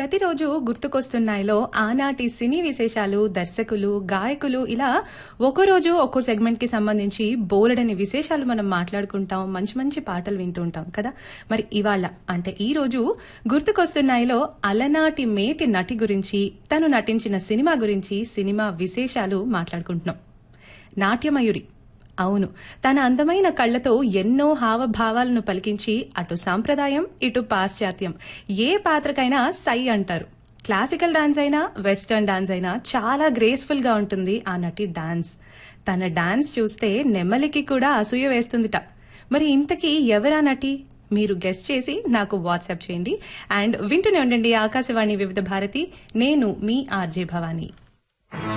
ప్రతిరోజు గుర్తుకొస్తున్నాయిలో ఆనాటి సినీ విశేషాలు దర్శకులు గాయకులు ఇలా ఒక్కో రోజు ఒక్కో సెగ్మెంట్ కి సంబంధించి బోలెడని విశేషాలు మనం మాట్లాడుకుంటాం మంచి మంచి పాటలు వింటూ ఉంటాం కదా మరి ఇవాళ అంటే ఈ రోజు గుర్తుకొస్తున్నాయిలో అలనాటి మేటి నటి గురించి తను నటించిన సినిమా గురించి సినిమా విశేషాలు మాట్లాడుకుంటున్నాం నాట్యమయూరి అవును తన అందమైన కళ్లతో ఎన్నో హావభావాలను పలికించి అటు సాంప్రదాయం ఇటు పాశ్చాత్యం ఏ పాత్రకైనా సై అంటారు క్లాసికల్ డాన్స్ అయినా వెస్టర్న్ డాన్స్ అయినా చాలా గ్రేస్ఫుల్ గా ఉంటుంది ఆ నటి డాన్స్ తన డాన్స్ చూస్తే నెమ్మలికి కూడా అసూయ వేస్తుందిట మరి ఇంతకీ ఎవరా నటి మీరు గెస్ట్ చేసి నాకు వాట్సాప్ చేయండి అండ్ వింటూనే ఉండండి ఆకాశవాణి వివిధ భారతి నేను మీ ఆర్జే భవానీ